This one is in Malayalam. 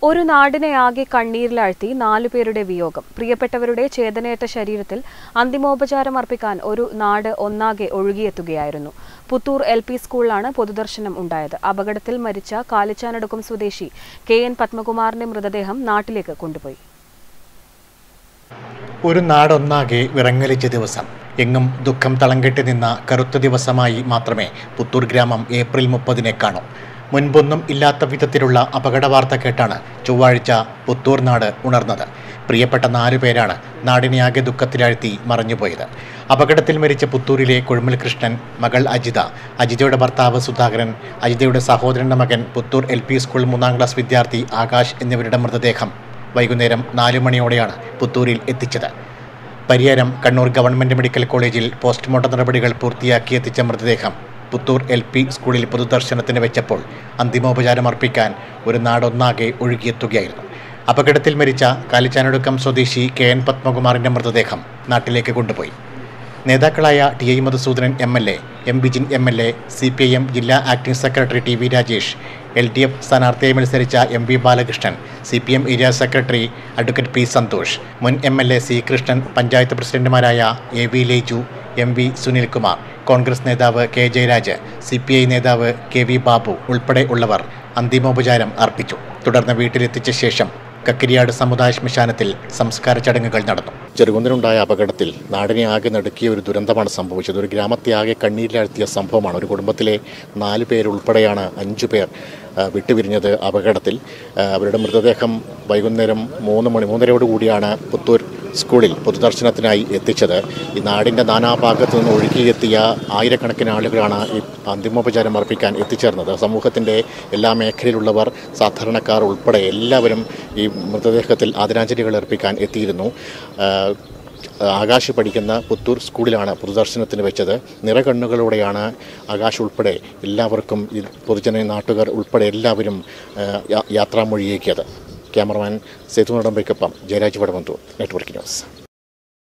ഒരു നാടിനെ ആകെ കണ്ണീരിലാഴ്ത്തി നാലുപേരുടെ വിയോഗം പ്രിയപ്പെട്ടവരുടെ ചേതനയേറ്റ ശരീരത്തിൽ അന്തിമോപചാരം അർപ്പിക്കാൻ ഒരു നാട് ഒന്നാകെ ഒഴുകിയെത്തുകയായിരുന്നു പുത്തൂർ എൽ പി സ്കൂളിലാണ് പൊതുദർശനം ഉണ്ടായത് അപകടത്തിൽ മരിച്ച കാലിച്ചാനടുക്കം സ്വദേശി കെ എൻ പത്മകുമാറിന്റെ മൃതദേഹം നാട്ടിലേക്ക് കൊണ്ടുപോയി ഒരു നാടൊന്നാകെ വിറങ്ങലിച്ച ദിവസം എങ്ങും ദുഃഖം തളംകെട്ടി നിന്ന കറുത്ത ദിവസമായി മാത്രമേ പുത്തൂർ ഗ്രാമം ഏപ്രിൽ മുപ്പതിനെ കാണൂ മുൻപൊന്നും ഇല്ലാത്ത വിധത്തിലുള്ള അപകട വാർത്ത കേട്ടാണ് ചൊവ്വാഴ്ച പുത്തൂർ നാട് ഉണർന്നത് പ്രിയപ്പെട്ട നാലു പേരാണ് നാടിനെ ആകെ ദുഃഖത്തിലാഴ്ത്തി മറഞ്ഞുപോയത് അപകടത്തിൽ മരിച്ച പുത്തൂരിലെ കുഴുമൽ കൃഷ്ണൻ മകൾ അജിത അജിതയുടെ ഭർത്താവ് സുധാകരൻ അജിതയുടെ സഹോദരന്റെ മകൻ പുത്തൂർ എൽ പി സ്കൂൾ മൂന്നാം ക്ലാസ് വിദ്യാർത്ഥി ആകാശ് എന്നിവരുടെ മൃതദേഹം വൈകുന്നേരം നാലു മണിയോടെയാണ് പുത്തൂരിൽ എത്തിച്ചത് പരിയാരം കണ്ണൂർ ഗവൺമെൻറ് മെഡിക്കൽ കോളേജിൽ പോസ്റ്റ്മോർട്ടം നടപടികൾ പൂർത്തിയാക്കി എത്തിച്ച മൃതദേഹം പുത്തൂർ എൽ പി സ്കൂളിൽ പൊതുദർശനത്തിന് വെച്ചപ്പോൾ അന്തിമോപചാരം അർപ്പിക്കാൻ ഒരു നാടൊന്നാകെ ഒഴുകിയെത്തുകയായിരുന്നു അപകടത്തിൽ മരിച്ച കാലിച്ചാനടുക്കം സ്വദേശി കെ എൻ പത്മകുമാറിൻ്റെ മൃതദേഹം നാട്ടിലേക്ക് കൊണ്ടുപോയി നേതാക്കളായ T I Madhusudanan M L A M Bijin M L A C P I M ജില്ലാ acting secretary T V Rajesh L D F സ്ഥാനാർത്ഥിയായി മത്സരിച്ച M V Balakrishnan C P M area secretary advocate P Santhosh മുൻ M L A C Krishnan panchayat പ്രസിഡന്റുമാരായ A V Leju M V Sunilkumar Congress നേതാവ് K Jayaraj C P I നേതാവ് കെ വി ബാബു ഉൾപ്പെടെ ഉള്ളവർ അന്തിമോപചാരം അർപ്പിച്ചു തുടർന്ന് വീട്ടിലെത്തിച്ച ശേഷം കക്കിരിയാട് സമുദായ ശ്മശാനത്തിൽ സംസ്കാര ചടങ്ങുകൾ നടന്നു ചെറുകുന്നിലുണ്ടായ അപകടത്തിൽ നാടിനെ ആകെ നടുക്കിയ ഒരു ദുരന്തമാണ് സംഭവിച്ചത് ഒരു ഗ്രാമത്തെ ആകെ കണ്ണീരിലാഴ്ത്തിയ സംഭവമാണ് ഒരു കുടുംബത്തിലെ നാല് പേരുൾപ്പെടെയാണ് അഞ്ചു പേർ ആ, വിട്ടുപിരിഞ്ഞത് അപകടത്തിൽ ആ, അവരുടെ മൃതദേഹം വൈകുന്നേരം മൂന്ന് മണി മൂന്നരയോട് കൂടിയാണ് പുത്തൂർ സ്കൂളിൽ പൊതുദർശനത്തിനായി എത്തിച്ചത് ഈ നാടിൻ്റെ നാനാഭാഗത്തു നിന്ന് ഒഴുകിയെത്തിയ ആയിരക്കണക്കിന് ആളുകളാണ് ഈ അന്തിമോപചാരം അർപ്പിക്കാൻ എത്തിച്ചേർന്നത് സമൂഹത്തിൻ്റെ എല്ലാ മേഖലയിലുള്ളവർ സാധാരണക്കാർ ഉൾപ്പെടെ എല്ലാവരും ഈ മൃതദേഹത്തിൽ ആദരാഞ്ജലികൾ അർപ്പിക്കാൻ എത്തിയിരുന്നു ആ, ആകാശ് പഠിക്കുന്ന പുത്തൂർ സ്കൂളിലാണ് പൊതുദർശനത്തിന് വെച്ചത് നിറകണ്ണുകളോടെയാണ് ആകാശ് ഉൾപ്പെടെ എല്ലാവർക്കും ഈ പൊതുജന നാട്ടുകാർ ഉൾപ്പെടെ എല്ലാവരും ആ, യാ- യാത്രാമൊഴിയേക്കിയത് ക്യാമറമാൻ സേതു നടമ്പയ്ക്കൊപ്പം ജയരാജ് വടവന്തൂർ നെറ്റ്വർക്ക് ന്യൂസ്